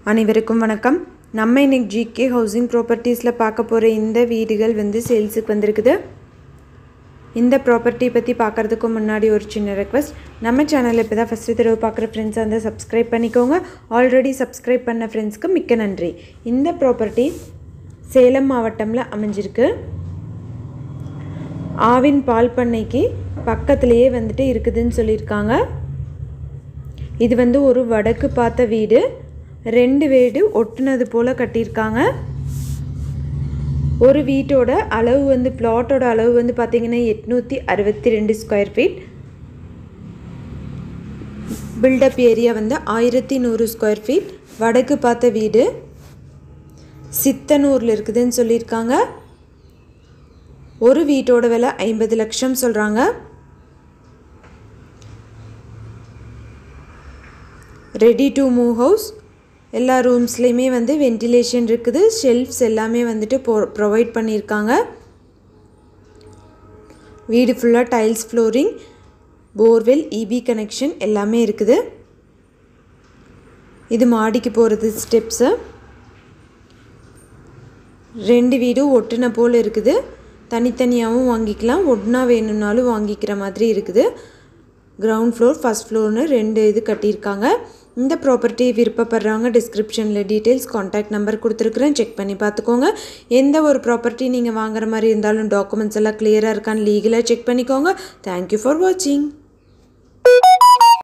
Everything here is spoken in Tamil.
அனைவருக்கும் வணக்கம் நம்ம இன்னைக்கு ஜிகே ஹவுசிங் ப்ராப்பர்ட்டிஸில் பார்க்க போகிற இந்த வீடுகள் வந்து சேல்ஸுக்கு வந்திருக்குது இந்த ப்ராப்பர்ட்டி பற்றி பார்க்குறதுக்கு முன்னாடி ஒரு சின்ன ரெக்வஸ்ட் நம்ம சேனலில் இப்போ தான் ஃபஸ்ட்டு தடவை பார்க்குற ஃப்ரெண்ட்ஸாக இருந்தால் சப்ஸ்கிரைப் பண்ணிக்கோங்க ஆல்ரெடி சப்ஸ்கிரைப் பண்ண ஃப்ரெண்ட்ஸ்க்கு மிக்க நன்றி இந்த ப்ராப்பர்ட்டி சேலம் மாவட்டமில் அமைஞ்சிருக்கு ஆவின் பால் பண்ணைக்கு பக்கத்துலேயே வந்துட்டு இருக்குதுன்னு சொல்லியிருக்காங்க இது வந்து ஒரு வடக்கு பார்த்த வீடு ரெண்டு வீடு ஒட்டுனது போல் கட்டியிருக்காங்க ஒரு வீட்டோட அளவு வந்து பிளாட்டோட அளவு வந்து பார்த்திங்கன்னா எட்நூற்றி அறுபத்தி ரெண்டு ஸ்கொயர் ஃபீட் பில்டப் ஏரியா வந்து ஆயிரத்தி நூறு ஸ்கொயர் ஃபீட் வடக்கு பார்த்த வீடு சித்தனூரில் இருக்குதுன்னு சொல்லியிருக்காங்க ஒரு வீட்டோட விலை ஐம்பது லட்சம் சொல்கிறாங்க ரெடி டு மூவ் ஹவுஸ் எல்லா ரூம்ஸ்லேயுமே வந்து வென்டிலேஷன் இருக்குது ஷெல்ஃப்ஸ் எல்லாமே வந்துட்டு போ ப்ரொவைட் பண்ணியிருக்காங்க வீடு ஃபுல்லாக tiles flooring borewell EB connection எல்லாமே இருக்குது இது மாடிக்கு போகிறது ஸ்டெப்ஸு ரெண்டு வீடும் ஒட்டுன போல் இருக்குது தனித்தனியாகவும் வாங்கிக்கலாம் ஒன்றா வேணும்னாலும் வாங்கிக்கிற மாதிரி இருக்குது கிரவுண்ட் ஃப்ளோர் ஃபஸ்ட் ஃப்ளோர்னு ரெண்டு இது கட்டியிருக்காங்க இந்த ப்ராப்பர்ட்டி விருப்பப்படுறவங்க டிஸ்கிரிப்ஷனில் டீட்டெயில்ஸ் காண்டாக்ட் நம்பர் கொடுத்துருக்குறேன் செக் பண்ணி பார்த்துக்கோங்க எந்த ஒரு ப்ராப்பர்ட்டி நீங்கள் வாங்குற மாதிரி இருந்தாலும் டாக்குமெண்ட்ஸ் எல்லாம் கிளியராக இருக்கான்னு லீகலாக செக் பண்ணிக்கோங்க தேங்க்யூ ஃபார் வாட்சிங்